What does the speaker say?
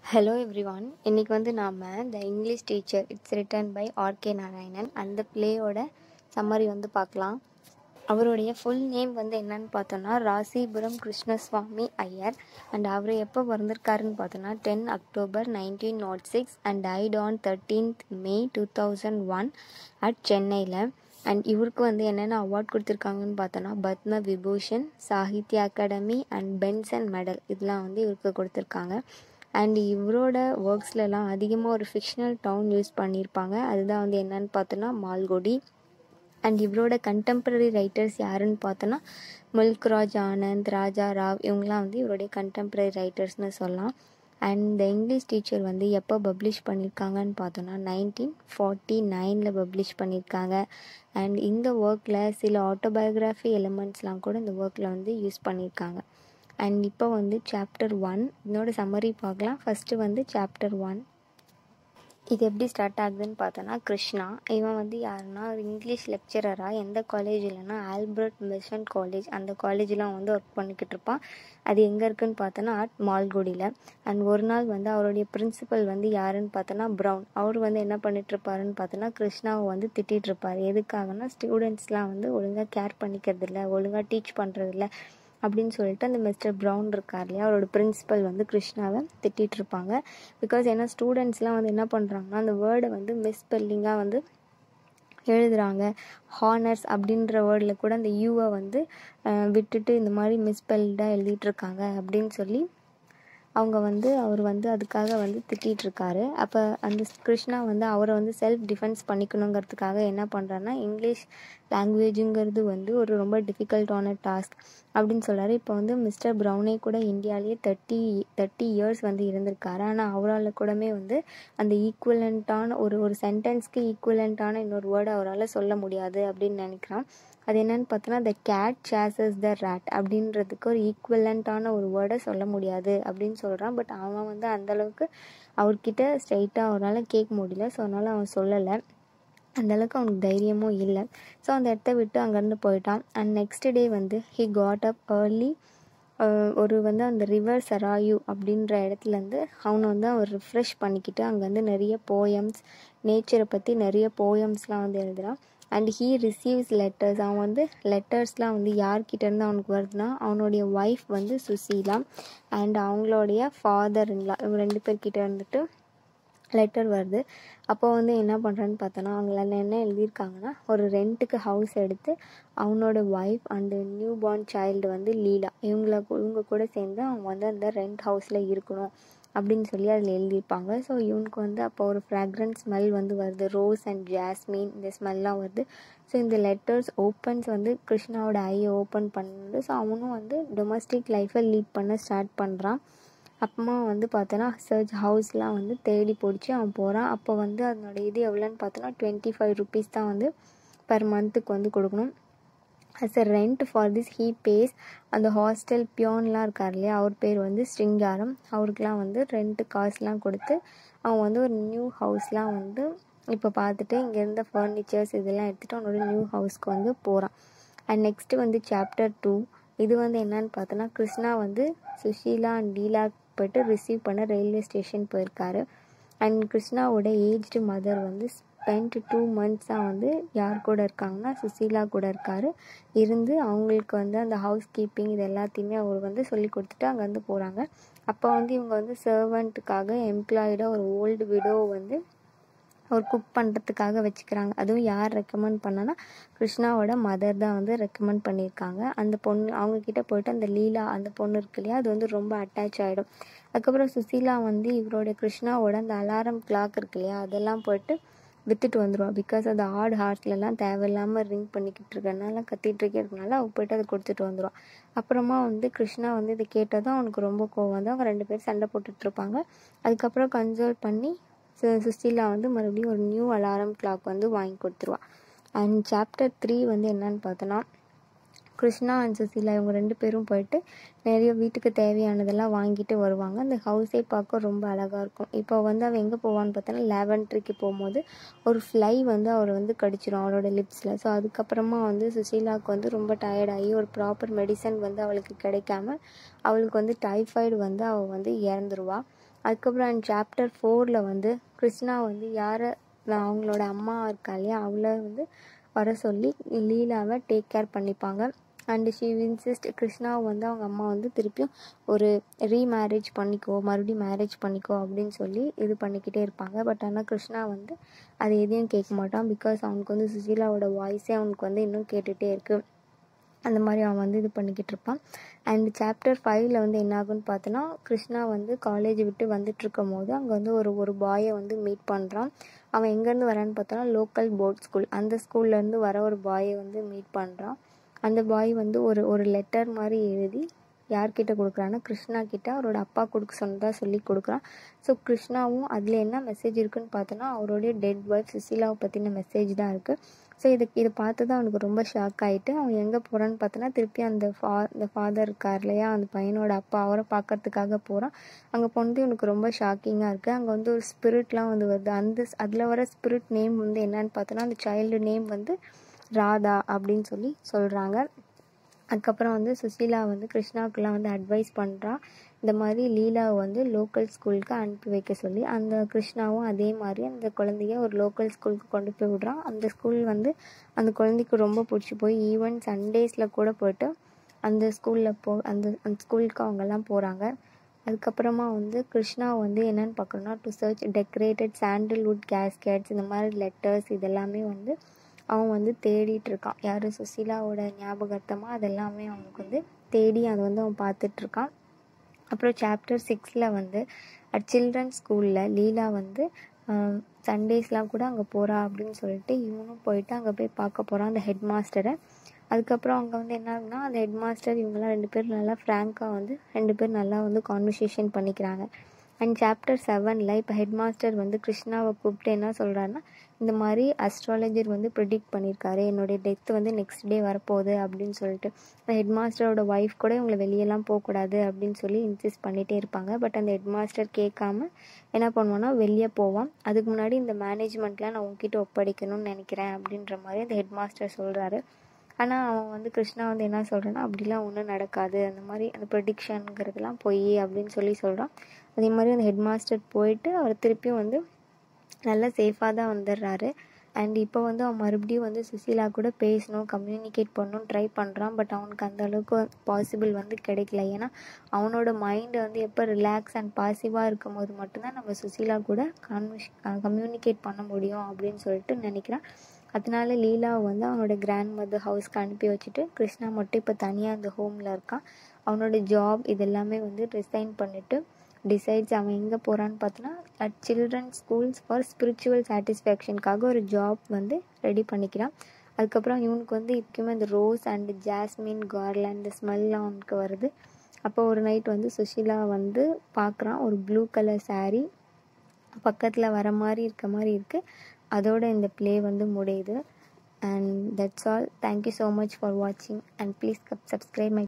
hello everyone இன்னைக்கு வந்து நாம் the English teacher it's written by RK Narayanan அந்த பிளேயோட சம்மரி வந்து பார்க்கலாம் அவருடைய ஃபுல் நேம் வந்து என்னன்னு பார்த்தோன்னா ராசிபுரம் கிருஷ்ணசுவாமி ஐயர் அண்ட் அவர் எப்போ பிறந்திருக்காருன்னு பார்த்தோன்னா ten October nineteen nought six and died on thirteenth May two thousand one at சென்னையில் அண்ட் இவருக்கு வந்து என்னென்ன அவார்ட் கொடுத்துருக்காங்கன்னு பார்த்தோன்னா Padma Vibhushan Sahitya Akademi and Benson medal இதெல்லாம் வந்து இவருக்கு கொடுத்துருக்காங்க அண்ட் இவரோட ஒர்க்ஸ்லலாம் அதிகமாக ஒரு ஃபிக்ஷனல் டவுன் யூஸ் பண்ணியிருப்பாங்க அதுதான் வந்து என்னன்னு பார்த்தோன்னா மால்குடி அண்ட் இவரோட கண்டெம்ப்ரரி ரைட்டர்ஸ் யாருன்னு பார்த்தோன்னா முல்க்ராஜ் ஆனந்த் ராஜா ராவ் இவங்கெலாம் வந்து இவருடைய கண்டெம்ப்ரரி ரைட்டர்ஸ்னு சொல்லலாம் அண்ட் இந்த இங்கிலீஷ் டீச்சர் வந்து எப்போ பப்ளிஷ் பண்ணியிருக்காங்கன்னு பார்த்தோன்னா நைன்டீன் ஃபார்ட்டி நைனில் பப்ளிஷ் பண்ணியிருக்காங்க அண்ட் இந்த ஒர்க்கில் சில ஆட்டோபயோகிராஃபி எலிமெண்ட்ஸ்லாம் கூட இந்த ஒர்க்கில் வந்து யூஸ் பண்ணியிருக்காங்க அண்ட் இப்போ வந்து சாப்டர் ஒன் இதனோட சம்மரி பார்க்கலாம் ஃபஸ்ட்டு வந்து சாப்டர் ஒன் இது எப்படி ஸ்டார்ட் ஆகுதுன்னு பார்த்தோன்னா கிருஷ்ணா இவன் வந்து யாருன்னா ஒரு இங்கிலீஷ் லெக்சரராக எந்த காலேஜ் இல்லைன்னா ஆல்பர்ட் மிஷன் காலேஜ் அந்த காலேஜில் அவன் வந்து ஒர்க் பண்ணிக்கிட்டு இருப்பான் அது எங்கே இருக்குன்னு பார்த்தோன்னா ஆட் மால்குடியில் அண்ட் ஒரு நாள் வந்து அவருடைய பிரின்சிபல் வந்து யாருன்னு பார்த்தோன்னா ப்ரௌன் அவர் வந்து என்ன பண்ணிட்டு இருப்பாருன்னு பார்த்தோன்னா கிருஷ்ணாவை வந்து திட்டிகிட்டு இருப்பார் எதுக்காகனா ஸ்டூடெண்ட்ஸ்லாம் வந்து ஒழுங்காக கேர் பண்ணிக்கிறது இல்லை ஒழுங்காக டீச் பண்ணுறதில்ல அப்படின்னு சொல்லிட்டு அந்த மிஸ்டர் ப்ரவுன் இருக்கார் இல்லையா அவரோட பிரின்சிபல் வந்து கிருஷ்ணாவை திட்டிகிட்டு இருப்பாங்க பிகாஸ் ஏன்னா ஸ்டூடெண்ட்ஸ்லாம் வந்து என்ன பண்ணுறாங்கன்னா அந்த வேர்டை வந்து மிஸ்பெல்லிங்காக வந்து எழுதுகிறாங்க ஹானர்ஸ் அப்படின்ற வேர்டில் கூட அந்த யூவை வந்து விட்டுட்டு இந்த மாதிரி மிஸ்பெல்டாக எழுதிட்டுருக்காங்க அப்படின்னு சொல்லி அவங்க வந்து அவர் வந்து அதுக்காக வந்து திட்டிகிட்டு இருக்காரு அப்போ அந்த கிருஷ்ணா வந்து அவரை வந்து செல்ஃப் டிஃபென்ஸ் பண்ணிக்கணுங்கிறதுக்காக என்ன பண்ணுறாருன்னா இங்கிலீஷ் லாங்குவேஜுங்கிறது வந்து ஒரு ரொம்ப டிஃபிகல்ட்டான டாஸ்க் அப்படின்னு சொல்கிறாரு இப்போ வந்து மிஸ்டர் ப்ரௌனே கூட இந்தியாவிலேயே தேர்ட்டி தேர்ட்டி இயர்ஸ் வந்து இருந்திருக்காரு ஆனால் அவரால் கூடமே வந்து அந்த ஈக்குவலண்ட்டான ஒரு ஒரு சென்டென்ஸ்க்கு ஈக்குவலண்ட்டான இன்னொரு வேர்டு அவரால் சொல்ல முடியாது அப்படின்னு நினைக்கிறான் அது என்னன்னு பார்த்தோன்னா the cat chases the rat அப்படின்றதுக்கு ஒரு ஈக்குவலண்ட்டான ஒரு வேர்டை சொல்ல முடியாது அப்படின்னு சொல்கிறான் பட் அவன் வந்து அந்தளவுக்கு அவர்கிட்ட ஸ்ட்ரைட்டாக அவரால் கேட்க முடியல ஸோ அதனால் அவன் சொல்லலை அந்தளவுக்கு அவனுக்கு தைரியமும் இல்லை ஸோ அந்த இடத்த விட்டு அங்கேருந்து போயிட்டான் அண்ட் நெக்ஸ்ட் டே வந்து ஹி காட் அப் ஏர்லி ஒரு வந்து அந்த ரிவர் சராயு அப்படின்ற இடத்துலேருந்து அவனை வந்து அவன் ரிஃப்ரெஷ் பண்ணிக்கிட்டு அங்கே வந்து நிறைய போயம்ஸ் நேச்சரை பற்றி நிறைய போயம்ஸ்லாம் வந்து எழுதுகிறான் அண்ட் ஹீ ரிசீவ்ஸ் லெட்டர்ஸ் அவன் வந்து லெட்டர்ஸ்லாம் வந்து யார்கிட்டேருந்து அவனுக்கு வருதுன்னா அவனுடைய ஒய்ஃப் வந்து சுசீலா அண்ட் அவங்களுடைய ஃபாதர் இன்லா இவங்க ரெண்டு பேர்கிட்ட இருந்துட்டு லெட்டர் வருது அப்போ வந்து என்ன பண்ணுறான்னு பார்த்தோன்னா அவங்களால என்ன எழுதியிருக்காங்கன்னா ஒரு ரெண்ட்டுக்கு ஹவுஸ் எடுத்து அவனோட wife and new born child வந்து லீலா இவங்கள இவங்க கூட சேர்ந்து அவங்க வந்து அந்த ரெண்ட் ஹவுஸில் இருக்கணும் அப்படின்னு சொல்லி அதில் எழுதியிருப்பாங்க ஸோ இவனுக்கு வந்து அப்போ ஒரு ஃப்ராக்ரன்ஸ் ஸ்மெல் வந்து வருது ரோஸ் அண்ட் ஜாஸ்மின் இந்த ஸ்மெல்லாம் வருது ஸோ இந்த லெட்டர்ஸ் ஓப்பன்ஸ் வந்து கிருஷ்ணாவோட ஐயை ஓப்பன் பண்ணுது ஸோ அவனும் வந்து டொமஸ்டிக் லைஃப்பை லீட் பண்ண ஸ்டார்ட் பண்ணுறான் அப்புறமா வந்து பார்த்தோன்னா சர்ச் ஹவுஸ்லாம் வந்து தேடி பிடிச்சி அவன் போகிறான் அப்போ வந்து அதனோட இது எவ்வளோன்னு பார்த்தோன்னா டுவெண்ட்டி ஃபைவ் ருபீஸ் தான் வந்து பர் மந்த்துக்கு வந்து கொடுக்கணும் as a rent for this he pays அந்த ஹாஸ்டல் பியோன்லாம் இருக்கார் இல்லையா அவர் பேர் வந்து ஸ்ருங்காரம் அவருக்கெலாம் வந்து ரெண்ட்டு காசுலாம் கொடுத்து அவன் வந்து ஒரு நியூ ஹவுஸ்லாம் வந்து இப்போ பார்த்துட்டு இங்கே இருந்த ஃபர்னிச்சர்ஸ் இதெல்லாம் எடுத்துகிட்டு அவனோட நியூ ஹவுஸ்க்கு வந்து போகிறான் அண்ட் நெக்ஸ்ட்டு வந்து சாப்டர் டூ இது வந்து என்னன்னு பார்த்தோன்னா கிருஷ்ணா வந்து சுஷீலா அண்ட் லீலா போய்ட்டு ரிசீவ் பண்ண ரயில்வே ஸ்டேஷன் போயிருக்காரு அண்ட் கிருஷ்ணாவோட ஏஜ்டு மதர் வந்து ஸ்பெண்ட் டூ மந்த்ஸாக வந்து யார் கூட இருக்காங்கன்னா சுசீலா கூட இருக்கார் இருந்து அவங்களுக்கு வந்து அந்த ஹவுஸ் கீப்பிங் இது எல்லாத்தையுமே அவர் வந்து சொல்லி கொடுத்துட்டு அங்கேருந்து போகிறாங்க அப்போ வந்து இவங்க வந்து சர்வெண்ட்டுக்காக எம்ப்ளாய்டாக ஒரு ஓல்டு விடோ வந்து அவர் குக் பண்ணுறதுக்காக வச்சுக்கிறாங்க அதுவும் யார் ரெக்கமெண்ட் பண்ணனா கிருஷ்ணாவோட மதர் தான் வந்து ரெக்கமெண்ட் பண்ணியிருக்காங்க அந்த பொண்ணு அவங்கக்கிட்ட போயிட்டு அந்த லீலா அந்த பொண்ணு இருக்கு இல்லையா அது வந்து ரொம்ப அட்டாச் ஆகிடும் அதுக்கப்புறம் சுசீலா வந்து இவரோட கிருஷ்ணாவோட அந்த அலாரம் கிளாக் இருக்கு இல்லையா அதெல்லாம் போயிட்டு விற்றுட்டு வந்துடுவா பிகாஸ் அது ஆட் ஹார்ட்லலாம் தேவையில்லாமல் ரிங் பண்ணிக்கிட்டு இருக்கறனால கத்திட்டு இருக்கிறதுனால அவள் போயிட்டு அதை கொடுத்துட்டு வந்துடுவான் அப்புறமா வந்து கிருஷ்ணா வந்து இதை கேட்டதும் அவனுக்கு ரொம்ப கோவம் வந்து அவங்க ரெண்டு பேரும் சண்டை போட்டுட்ருப்பாங்க அதுக்கப்புறம் கன்சல்ட் பண்ணி சுஸ்திலா வந்து மறுபடியும் ஒரு நியூ அலாரம் கிளாக் வந்து வாங்கி கொடுத்துருவா அண்ட் சாப்டர் த்ரீ வந்து என்னன்னு பார்த்தோன்னா கிருஷ்ணா அண்ட் சுசீலா இவங்க ரெண்டு பேரும் போயிட்டு நிறைய வீட்டுக்கு தேவையானதெல்லாம் வாங்கிட்டு வருவாங்க அந்த ஹவுஸே பார்க்க ரொம்ப அழகாக இருக்கும் இப்போ வந்து அவள் எங்கே போவான்னு பார்த்தோன்னா லேவன்ட்ரிக்கு போகும்போது ஒரு ஃப்ளை வந்து அவரை வந்து கடிச்சிடும் அவளோட லிப்ஸில் ஸோ அதுக்கப்புறமா வந்து சுசீலாவுக்கு வந்து ரொம்ப டயர்டாகி ஒரு ப்ராப்பர் மெடிசன் வந்து அவளுக்கு கிடைக்காம அவளுக்கு வந்து டைஃபாய்டு வந்து அவள் வந்து இறந்துருவா அதுக்கப்புறம் அண்ட் சாப்டர் ஃபோரில் வந்து கிருஷ்ணா வந்து யாரை அவங்களோட அம்மா இருக்கா இல்லையா அவளை வந்து வர சொல்லி லீலாவை டேக் கேர் பண்ணிப்பாங்க அண்டு ஷீ இன்சிஸ்ட் கிருஷ்ணாவை வந்து அவங்க அம்மா வந்து திருப்பியும் ஒரு ரீமேரேஜ் பண்ணிக்கோ மறுபடியும் மேரேஜ் பண்ணிக்கோ அப்படின்னு சொல்லி இது பண்ணிக்கிட்டே இருப்பாங்க பட் ஆனால் கிருஷ்ணா வந்து அது எதையும் கேட்க மாட்டான் பிகாஸ் அவனுக்கு வந்து சுசீலாவோட வாய்ஸே அவனுக்கு வந்து இன்னும் கேட்டுகிட்டே இருக்குது அந்த மாதிரி அவன் வந்து இது பண்ணிக்கிட்டு இருப்பான் அண்ட் சாப்டர் ஃபைவ்ல வந்து என்ன ஆகுன்னு பார்த்தோன்னா கிருஷ்ணா வந்து காலேஜ் விட்டு வந்துட்டு இருக்கும் போது அங்கே வந்து ஒரு ஒரு பாயை வந்து மீட் பண்ணுறான் அவன் எங்கேருந்து வரான்னு பார்த்தோன்னா லோக்கல் போர்ட் ஸ்கூல் அந்த ஸ்கூல்லேருந்து வர ஒரு பாயை வந்து மீட் பண்ணுறான் அந்த பாய் வந்து ஒரு ஒரு லெட்டர் மாதிரி எழுதி யார்கிட்ட கொடுக்குறான்னா கிருஷ்ணா கிட்ட அவரோட அப்பா கொடுக்க சொன்னதா சொல்லி கொடுக்குறான் ஸோ கிருஷ்ணாவும் அதில் என்ன மெசேஜ் இருக்குன்னு பார்த்தோன்னா அவருடைய டெட் ஒய்ஃப் சுசீலாவை பற்றின மெசேஜ் தான் இருக்குது ஸோ இது இதை பார்த்து தான் அவனுக்கு ரொம்ப ஷாக் ஆகிட்டு அவன் எங்கே போகிறான்னு பார்த்தோன்னா திருப்பி அந்த ஃபா அந்த ஃபாதர் இருக்கார் இல்லையா அந்த பையனோட அப்பா அவரை பார்க்கறதுக்காக போகிறான் அங்கே போனது இவனுக்கு ரொம்ப ஷாக்கிங்காக இருக்குது அங்கே வந்து ஒரு ஸ்பிரிட்லாம் வந்து வருது அந்த அதில் வர ஸ்பிரிட் நேம் வந்து என்னன்னு பார்த்தோன்னா அந்த சைல்டு நேம் வந்து ராதா அப்படின்னு சொல்லி சொல்கிறாங்க அதுக்கப்புறம் வந்து சுசீலா வந்து கிருஷ்ணாவுக்குலாம் வந்து அட்வைஸ் பண்ணுறா இந்த மாதிரி லீலாவை வந்து லோக்கல் ஸ்கூலுக்கு அனுப்பி வைக்க சொல்லி அந்த கிருஷ்ணாவும் அதே மாதிரி அந்த குழந்தைய ஒரு லோக்கல் ஸ்கூலுக்கு கொண்டு போய் விட்றான் அந்த ஸ்கூல் வந்து அந்த குழந்தைக்கு ரொம்ப பிடிச்சி போய் ஈவன் சண்டேஸில் கூட போயிட்டு அந்த ஸ்கூலில் போ அந்த அந்த ஸ்கூலுக்கு அவங்கெல்லாம் போகிறாங்க அதுக்கப்புறமா வந்து கிருஷ்ணா வந்து என்னென்னு பார்க்கணுன்னா to search decorated sandalwood caskets இந்த மாதிரி லெட்டர்ஸ் இதெல்லாமே வந்து அவன் வந்து தேடிட்டு இருக்கான் யார் சுசீலாவோட ஞாபகார்த்தமாக அதெல்லாமே அவனுக்கு வந்து தேடி அதை வந்து அவன் பார்த்துட்ருக்கான் அப்புறம் சாப்டர் சிக்ஸில் வந்து அட் சில்ட்ரன் ஸ்கூலில் லீலா வந்து சண்டேஸ்லாம் கூட அங்கே போகிறா அப்படின்னு சொல்லிட்டு இவனும் போயிட்டு அங்கே போய் பார்க்க போகிறான் அந்த ஹெட் மாஸ்டரை அதுக்கப்புறம் அங்கே வந்து என்ன ஆகுனா அந்த ஹெட் மாஸ்டர் இவங்கெல்லாம் ரெண்டு பேரும் நல்லா ஃப்ராங்காக வந்து ரெண்டு பேரும் நல்லா வந்து கான்வர்சேஷன் பண்ணிக்கிறாங்க அண்ட் சாப்டர் செவனில் இப்போ ஹெட் மாஸ்டர் வந்து கிருஷ்ணாவை கூப்பிட்டு என்ன சொல்கிறாருன்னா இந்த மாதிரி அஸ்ட்ராலஜர் வந்து ப்ரிடிக்ட் பண்ணியிருக்காரு என்னுடைய டெத் வந்து நெக்ஸ்ட் டே வரப்போகுது அப்படின்னு சொல்லிட்டு ஹெட் மாஸ்டரோட ஒய்ஃப் கூட இவங்களை வெளியெல்லாம் போகக்கூடாது அப்படின்னு சொல்லி இன்சிஸ்ட் பண்ணிகிட்டே இருப்பாங்க பட் அந்த ஹெட் மாஸ்டர் கேட்காம என்ன பண்ணுவான்னா வெளியே போவான் அதுக்கு முன்னாடி இந்த மேனேஜ்மெண்ட்லாம் நான் உங்ககிட்ட ஒப்படைக்கணும்னு நினைக்கிறேன் அப்படின்ற மாதிரி அந்த ஹெட் மாஸ்டர் சொல்கிறாரு ஆனால் அவன் வந்து கிருஷ்ணா வந்து என்ன சொல்கிறான்னா அப்படிலாம் ஒன்றும் நடக்காது அந்த மாதிரி அந்த ப்ரொடிக்ஷனுங்கிறதுலாம் பொய் அப்படின்னு சொல்லி சொல்கிறான் அதே மாதிரி அந்த ஹெட் மாஸ்டர் போயிட்டு அவர் திருப்பியும் வந்து நல்லா சேஃபாக தான் வந்துடுறாரு அண்ட் இப்போ வந்து அவன் மறுபடியும் வந்து சுசீலா கூட பேசணும் கம்யூனிகேட் பண்ணணும் ட்ரை பண்ணுறான் பட் அவனுக்கு அந்த அளவுக்கு பாசிபிள் வந்து கிடைக்கல ஏன்னா அவனோட மைண்டு வந்து எப்போ ரிலாக்ஸ் அண்ட் பாசிவாக இருக்கும் போது மட்டும்தான் நம்ம சுசீலா கூட கான்வர்ஸ் கம்யூனிகேட் பண்ண முடியும் அப்படின்னு சொல்லிட்டு நினைக்கிறான் அதனால லீலாவை வந்து அவனோட கிராண்ட் மதர் ஹவுஸ்க்கு அனுப்பி வச்சுட்டு கிருஷ்ணா மட்டும் இப்போ தனியாக அந்த ஹோமில் இருக்கான் அவனோட ஜாப் இதெல்லாமே வந்து ரிசைன் பண்ணிவிட்டு டிசைட்ஸ் அவன் எங்கே போகிறான்னு பார்த்தோன்னா at children schools for spiritual சாட்டிஸ்ஃபேக்ஷனுக்காக ஒரு ஜாப் வந்து ரெடி பண்ணிக்கிறான் அதுக்கப்புறம் இவனுக்கு வந்து இப்போயுமே இந்த ரோஸ் அண்ட் ஜாஸ்மின் கார்லாண்ட் இந்த ஸ்மெல்லாம் அவனுக்கு வருது அப்போ ஒரு நைட் வந்து சுஷீலா வந்து பார்க்குறான் ஒரு ப்ளூ கலர் saree பக்கத்தில் வர மாதிரி இருக்க மாதிரி இருக்குது அதோட இந்த ப்ளே வந்து முடியுது and that's all thank you so much for வாட்சிங் அண்ட் ப்ளீஸ் சப்ஸ்கிரைப் மை